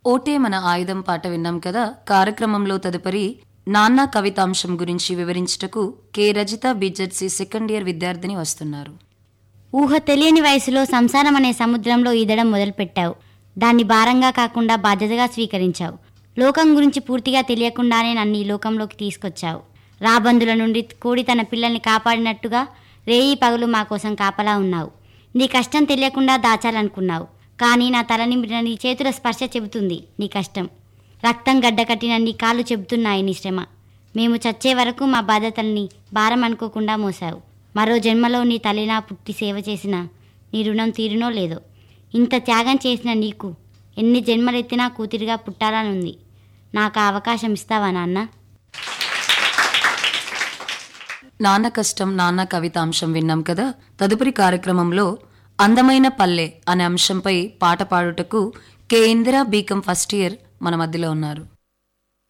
ఓటే మన ఆయుధం పాట విన్నాం కదా కార్యక్రమంలో తదుపరి నాన్న కవితాంశం గురించి వివరించుటకు K Rajitha BZC second year విద్యార్థిని వస్తున్నారు ఊహ తెలియని వయసులో సంసారం అనే సముద్రంలో ఈదడం మొదలుపెట్టావు దాన్ని భారంగా కాకుండా బాధ్యతగా స్వీకరించావు లోకం గురించి పూర్తిగా తెలియకుండానే నన్ను ఈ లోకంలోకి తీసుకొచ్చావు రాబందుల నుండి కోడి తన పిల్లల్ని కాపాడినట్టుగా రేయి పగలు మా కోసం కాపలా ఉన్నావు నీ కష్టం తెలియకుండా దాచాలనుకున్నావు కానీ నా తల నింపిన నీ చేతుల స్పర్శ చెబుతుంది నీ కష్టం రక్తం గడ్డకట్టిన నీ కాళ్ళు చెబుతున్నాయి నీ శ్రమ మేము చచ్చే వరకు మా బాధ్యతల్ని భారం అనుకోకుండా మోసావు మరో జన్మలో నీ తల్లినా పుట్టి సేవ చేసిన నీ రుణం తీరునో లేదో ఇంత త్యాగం చేసిన నీకు ఎన్ని జన్మలెత్తినా కూతురిగా పుట్టాలనుంది నాకు ఆ అవకాశం ఇస్తావా నాన్న నాన్న కష్టం నాన్న కవితాంశం విన్నాం కదా తదుపరి కార్యక్రమంలో అందమైన పల్లె అనే అంశంపై పాట పాడుటకు K Indira B Com first year మన మధ్యలో ఉన్నారు